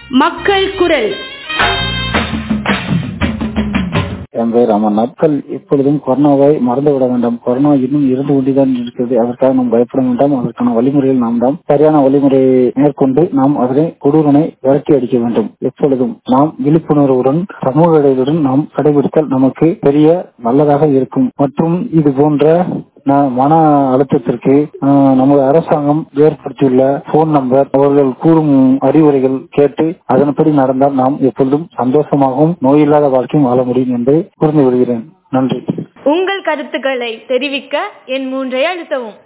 மக்கள் குரல் என் பெயர் அமர் நாட்கள் இப்பொழுதும் கொரோனாவை மறந்து விட வேண்டாம் கொரோனா இன்னும் இருந்து கொண்டுதான் இருக்கிறது அதற்காக நாம் பயப்பட வேண்டாம் அதற்கான வழிமுறைகள் நாம் தான் சரியான வழிமுறையை மேற்கொண்டு நாம் அதனை கொடூரனை விரட்டி அடிக்க வேண்டும் எப்பொழுதும் நாம் விழிப்புணர்வுடன் சமூக இடைவெளியுடன் நாம் கடைபிடித்தால் நமக்கு பெரிய நல்லதாக இருக்கும் மற்றும் இது போன்ற ந- மன அழுத்தத்திற்கு ஆஹ், நமது அரசாங்கம் ஏற்படுத்தியுள்ள போன் நம்பர் அவர்கள் கூறும் அறிவுரைகள் கேட்டு அதன்படி நடந்தால் நாம் எப்பொழுதும் சந்தோஷமாகவும் நோயில்லாத வாழ்க்கையும் வாழ முடியும் என்று புரிந்து விடுகிறேன் நன்றி உங்கள் கருத்துக்களை தெரிவிக்க என் மூன்றை அழுத்தவும்